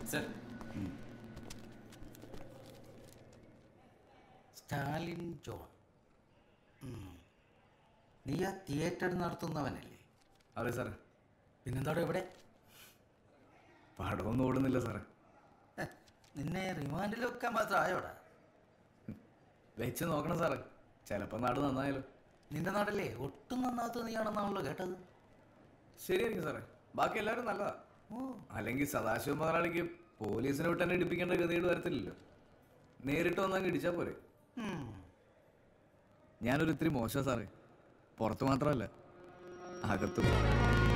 Sir Stalin John ഉം. നീ ആ തിയേറ്റർ നടത്തുന്നവനല്ലേ അതെ സാറേ പിന്നെന്താടോ ഇവിടെ പടമൊന്നും ഓടുന്നില്ല സാറേ ഹെ, നിന്നെ റിമാൻഡിൽ വെക്കാൻ മാത്രം ആയോടാ വെച്ച് നോക്കണം സാറേ ചിലപ്പോൾ നാട് നന്നായാലോ നിന്റെ നാടല്ലേ ഒട്ടും നന്നാത്ത നീയാണെന്നാണല്ലോ കേട്ടത് ശരിയായിരിക്കും സാറേ ബാക്കി എല്ലാവരും നല്ലതാ അല്ലെങ്കിൽ സദാശിവ മുതലാളിക്ക് പോലീസിനെ വിട്ട് തന്നെ ഇടിപ്പിക്കേണ്ട ഗതികേട് വരത്തില്ലല്ലോ നേരിട്ട് വന്നങ്ങ് ഇടിച്ചാൽ പോരെ ഉം. ഞാനൊരു ഇത്തിരി മോശം സാറേ പുറത്ത് മാത്രമല്ല അകത്തും